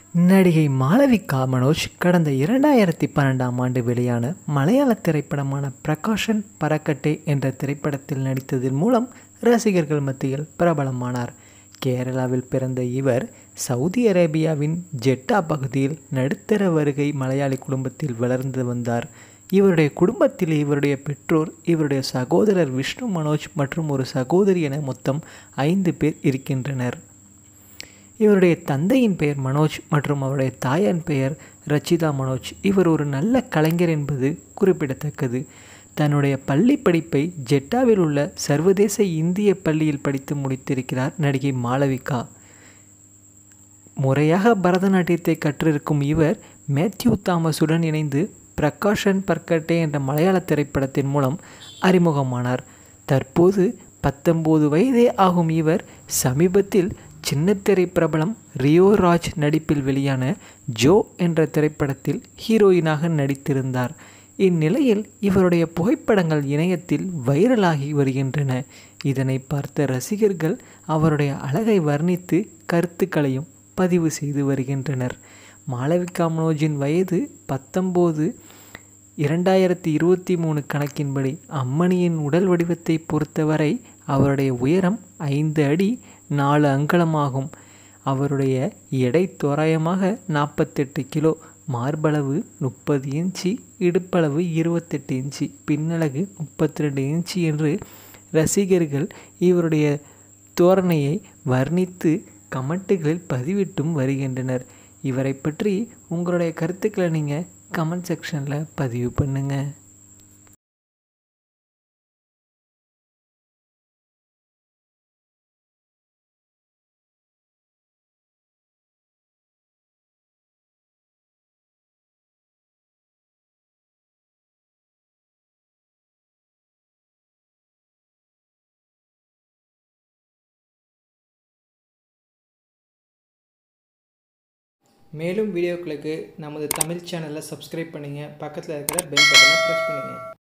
நடிகை மாளவிகா மனோஜ் கடந்த இரண்டாயிரத்தி பன்னெண்டாம் ஆண்டு வெளியான மலையாள திரைப்படமான பிரகாஷன் பரக்கட்டே என்ற திரைப்படத்தில் நடித்ததன் மூலம் ரசிகர்கள் மத்தியில் பிரபலமானார் கேரளாவில் பிறந்த இவர் சவுதி அரேபியாவின் ஜெட்டா பகுதியில் நடுத்தர வருகை மலையாளி குடும்பத்தில் வளர்ந்து வந்தார் இவருடைய குடும்பத்தில் இவருடைய பெற்றோர் இவருடைய சகோதரர் விஷ்ணு மனோஜ் மற்றும் ஒரு சகோதரி என மொத்தம் ஐந்து பேர் இருக்கின்றனர் இவருடைய தந்தையின் பெயர் மனோஜ் மற்றும் அவருடைய தாயின் பெயர் ரச்சிதா மனோஜ் இவர் ஒரு நல்ல கலைஞர் என்பது குறிப்பிடத்தக்கது தன்னுடைய பள்ளி படிப்பை ஜெட்டாவில் உள்ள சர்வதேச இந்திய பள்ளியில் படித்து முடித்திருக்கிறார் நடிகை மாளவிகா முறையாக பரதநாட்டியத்தை கற்றிருக்கும் இவர் மேத்யூ தாமஸுடன் இணைந்து பிரகாஷன் பர்கட்டே என்ற மலையாள திரைப்படத்தின் மூலம் அறிமுகமானார் தற்போது பத்தொம்போது வயதே ஆகும் இவர் சமீபத்தில் சின்னத்திரை பிரபலம் ரியோ ராஜ் நடிப்பில் வெளியான ஜோ என்ற திரைப்படத்தில் ஹீரோயினாக நடித்திருந்தார் இந்நிலையில் இவருடைய புகைப்படங்கள் இணையத்தில் வைரலாகி வருகின்றன இதனை பார்த்த ரசிகர்கள் அவருடைய அழகை வர்ணித்து கருத்துக்களையும் பதிவு செய்து வருகின்றனர் மாளவிகா மனோஜின் வயது பத்தொம்போது இரண்டாயிரத்தி இருபத்தி மூணு கணக்கின்படி அம்மணியின் உடல் வடிவத்தை பொறுத்தவரை அவருடைய உயரம் ஐந்து அடி நாலு அங்கலமாகும் அவருடைய எடை தோராயமாக நாற்பத்தெட்டு கிலோ மார்பளவு முப்பது இன்ச்சு இடுப்பளவு இருபத்தெட்டு இன்ச்சு பின்னழகு முப்பத்தி ரெண்டு இன்ச்சு என்று ரசிகர்கள் இவருடைய தோரணையை வர்ணித்து கமெண்ட்டுகளில் பதிவிட்டும் வருகின்றனர் இவரை பற்றி உங்களுடைய கருத்துக்களை நீங்கள் கமெண்ட் செக்ஷனில் பதிவு பண்ணுங்கள் மேலும் வீடியோக்களுக்கு நமது தமிழ் சேனலை சப்ஸ்கிரைப் பண்ணுங்கள் பக்கத்தில் இருக்கிற பெல் பட்டனை ப்ரெஸ் பண்ணுங்கள்